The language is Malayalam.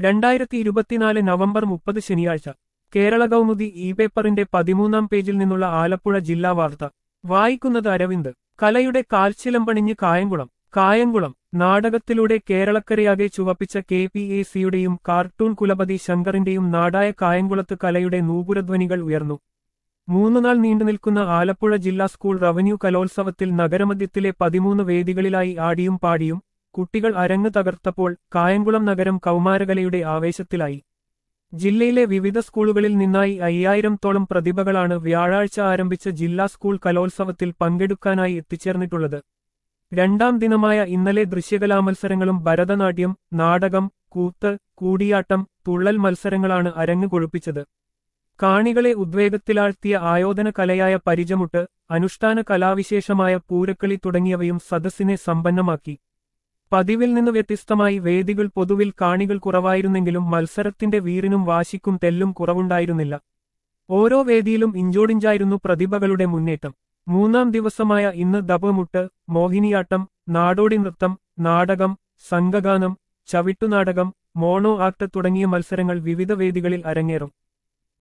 രണ്ടായിരത്തി ഇരുപത്തിനാല് നവംബർ മുപ്പത് ശനിയാഴ്ച കേരള കൗമുദി ഇ പേപ്പറിന്റെ പതിമൂന്നാം പേജിൽ നിന്നുള്ള ആലപ്പുഴ ജില്ലാ വാർത്ത വായിക്കുന്നത് അരവിന്ദ് കലയുടെ കാൽച്ചിലമ്പണിഞ്ഞ് കായംകുളം കായംകുളം നാടകത്തിലൂടെ കേരളക്കരയാകെ ചുവപ്പിച്ച കെ പി എ സിയുടെയും കാർട്ടൂൺ കുലപതി ശങ്കറിന്റെയും നാടായ കായംകുളത്ത് കലയുടെ നൂപുരധ്വനികൾ ഉയർന്നു മൂന്നുനാൾ നീണ്ടുനിൽക്കുന്ന ആലപ്പുഴ ജില്ലാ സ്കൂൾ റവന്യൂ കലോത്സവത്തിൽ നഗരമധ്യത്തിലെ പതിമൂന്ന് വേദികളിലായി ആടിയും പാടിയും കുട്ടികൾ അരങ്ങ് തകർത്തപ്പോൾ കായംകുളം നഗരം കൗമാരകലയുടെ ആവേശത്തിലായി ജില്ലയിലെ വിവിധ സ്കൂളുകളിൽ നിന്നായി അയ്യായിരത്തോളം പ്രതിഭകളാണ് വ്യാഴാഴ്ച ആരംഭിച്ച ജില്ലാ സ്കൂൾ കലോത്സവത്തിൽ പങ്കെടുക്കാനായി എത്തിച്ചേർന്നിട്ടുള്ളത് രണ്ടാം ദിനമായ ഇന്നലെ ദൃശ്യകലാമത്സരങ്ങളും ഭരതനാട്യം നാടകം കൂത്ത് കൂടിയാട്ടം തുള്ളൽ മത്സരങ്ങളാണ് അരങ്ങ് കൊഴുപ്പിച്ചത് കാണികളെ ഉദ്വേഗത്തിലാഴ്ത്തിയ ആയോധന കലയായ പരിചമുട്ട് അനുഷ്ഠാന കലാവിശേഷമായ പൂരക്കളി തുടങ്ങിയവയും സദസ്സിനെ സമ്പന്നമാക്കി പതിവിൽ നിന്ന് വ്യത്യസ്തമായി വേദികൾ പൊതുവിൽ കാണികൾ കുറവായിരുന്നെങ്കിലും മത്സരത്തിന്റെ വീറിനും വാശിക്കും തെല്ലും കുറവുണ്ടായിരുന്നില്ല ഓരോ വേദിയിലും ഇഞ്ചോടിഞ്ചായിരുന്നു പ്രതിഭകളുടെ മുന്നേറ്റം മൂന്നാം ദിവസമായ ഇന്ന് ദപമുട്ട് മോഹിനിയാട്ടം നാടോടി നൃത്തം നാടകം സംഘഗാനം ചവിട്ടുനാടകം മോണോ ആക്ട് തുടങ്ങിയ മത്സരങ്ങൾ വിവിധ വേദികളിൽ അരങ്ങേറും